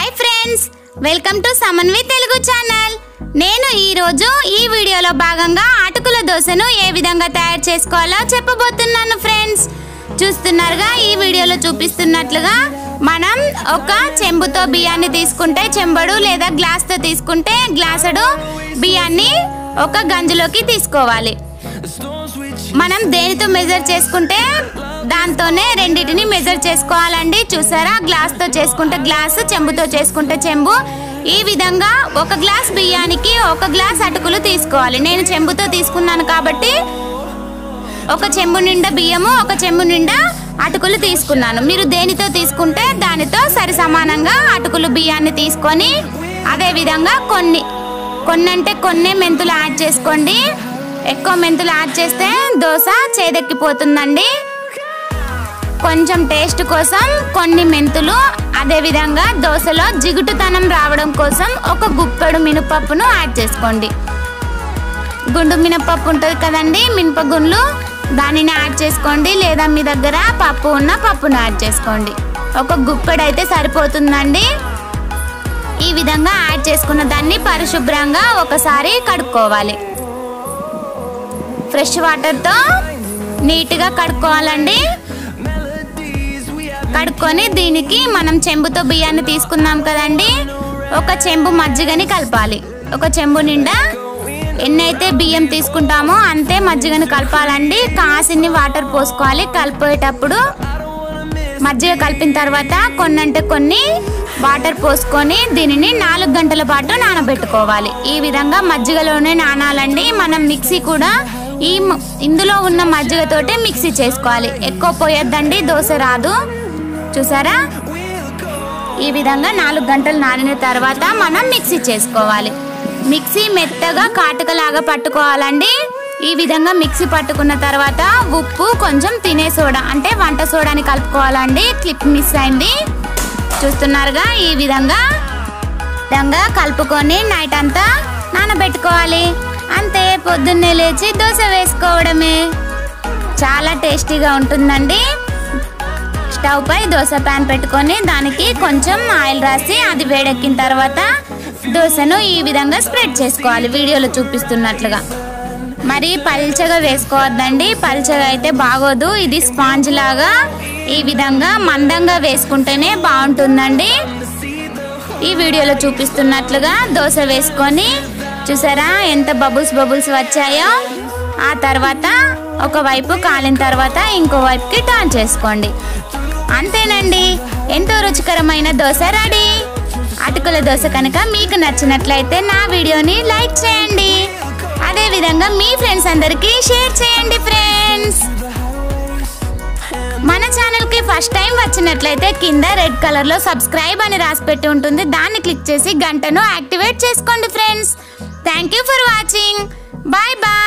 hi friends welcome to Samanvi Telugu channel నేను ఈ రోజు ఈ వీడియోలో భాగంగా అటుకుల దోశను ఏ విధంగా తయారు చేసుకోవాలో చెప్పబోతున్నాను ఫ్రెండ్స్ చూస్తున్నారుగా ఈ వీడియోలో చూపిస్తున్నట్లుగా మనం ఒక చెంబుతో బియ్యాన్ని తీసుకుంటే చెంబడు లేదా గ్లాస్తో తీసుకుంటే గ్లాసుడు బియ్యాన్ని ఒక గంజులోకి తీసుకోవాలి మనం దేనితో మెజర్ చేసుకుంటే దాంతోనే రెండింటిని మెజర్ చేసుకోవాలండి చూసారా గ్లాస్తో చేసుకుంటే గ్లాస్ చెంబుతో చేసుకుంటే చెంబు ఈ విధంగా ఒక గ్లాస్ బియ్యానికి ఒక గ్లాస్ అటుకులు తీసుకోవాలి నేను చెంబుతో తీసుకున్నాను కాబట్టి ఒక చెంబు నిండా బియ్యము ఒక చెంబు నిండా అటుకులు తీసుకున్నాను మీరు దేనితో తీసుకుంటే దానితో సరి సమానంగా అటుకులు బియ్యాన్ని తీసుకొని అదే విధంగా కొన్ని కొన్ని అంటే కొన్ని మెంతులు యాడ్ చేసుకోండి ఎక్కువ మెంతులు యాడ్ చేస్తే దోశ చేదెక్కిపోతుందండి కొంచెం టేస్ట్ కోసం కొన్ని మెంతులు అదే విధంగా దోశలో జిగుటుతనం రావడం కోసం ఒక గుప్పెడు మినపప్పును యాడ్ చేసుకోండి గుండు మినపప్పు ఉంటుంది కదండి మినపగుండ్లు దానిని యాడ్ చేసుకోండి లేదా మీ దగ్గర పప్పు ఉన్న పప్పును యాడ్ చేసుకోండి ఒక గుప్పెడు అయితే సరిపోతుందండి ఈ విధంగా యాడ్ చేసుకున్న దాన్ని పరిశుభ్రంగా ఒకసారి కడుక్కోవాలి ఫ్రెష్ వాటర్తో నీట్గా కడుక్కోవాలండి కడుక్కొని దీనికి మనం చెంబుతో బియ్యాన్ని తీసుకున్నాం కదండి ఒక చెంబు మజ్జిగని కలపాలి ఒక చెంబు నిండా ఎన్నైతే బియ్యం తీసుకుంటామో అంతే మజ్జిగని కలపాలండి కాసిన్ని వాటర్ పోసుకోవాలి కలిపేటప్పుడు మజ్జిగ కలిపిన తర్వాత కొన్ని అంటే కొన్ని వాటర్ పోసుకొని దీనిని నాలుగు గంటల పాటు నానబెట్టుకోవాలి ఈ విధంగా మజ్జిగలోనే నానాలండి మనం మిక్సీ కూడా ఈ మ- ఇందులో ఉన్న మజ్జిగతోటే మిక్సీ చేసుకోవాలి ఎక్కువ పోయొద్దండి దోశ రాదు చూసారా ఈ విధంగా నాలుగు గంటలు నానిన తర్వాత మనం మిక్సీ చేసుకోవాలి మిక్సీ మెత్తగా కాటుకలాగా పట్టుకోవాలండి ఈ విధంగా మిక్సీ పట్టుకున్న తర్వాత ఉప్పు కొంచెం తినే సోడా అంటే వంట సోడాని కలుపుకోవాలండి క్లిప్ మిస్ అయింది చూస్తున్నారుగా ఈ విధంగా విధంగా కలుపుకొని నైట్ అంతా నానబెట్టుకోవాలి అంతే పొద్దున్నే లేచి దోశ వేసుకోవడమే చాలా టేస్టీగా ఉంటుందండి స్టవ్ పై దోశ ప్యాన్ పెట్టుకొని దానికి కొంచెం ఆయిల్ రాసి అది వేడెక్కిన తర్వాత దోశను ఈ విధంగా స్ప్రెడ్ చేసుకోవాలి వీడియోలో చూపిస్తున్నట్లుగా మరి పల్చగా వేసుకోవద్దండి పల్చగా అయితే బాగోదు ఇది స్పాంజ్ లాగా ఈ విధంగా మందంగా వేసుకుంటేనే బాగుంటుందండి ఈ వీడియోలో చూపిస్తున్నట్లుగా దోశ వేసుకొని చూసారా ఎంత బబుల్స్ బబుల్స్ వచ్చాయో ఆ తర్వాత ఒక వైపు కాలిన తర్వాత ఇంకో వైపుకి టర్న్ చేసుకోండి అంతేనండి ఎంతో రుచికరమైన దోశ రెడీ అటుకుల దోశ కనుక మీకు నచ్చినట్లయితే నా వీడియోని లైక్ చేయండి అదే విధంగా మీ ఫ్రెండ్స్ అందరికీ షేర్ చేయండి ఫ్రెండ్స్ మన ఛానల్ కి ఫస్ట్ టైం వచ్చినట్లయితే కింద రెడ్ కలర్ లో సబ్స్క్రైబ్ అని రాసి పెట్టి ఉంటుంది దాన్ని క్లిక్ చేసి గంటను యాక్టివేట్ చేసుకోండి friends thank you for watching bye bye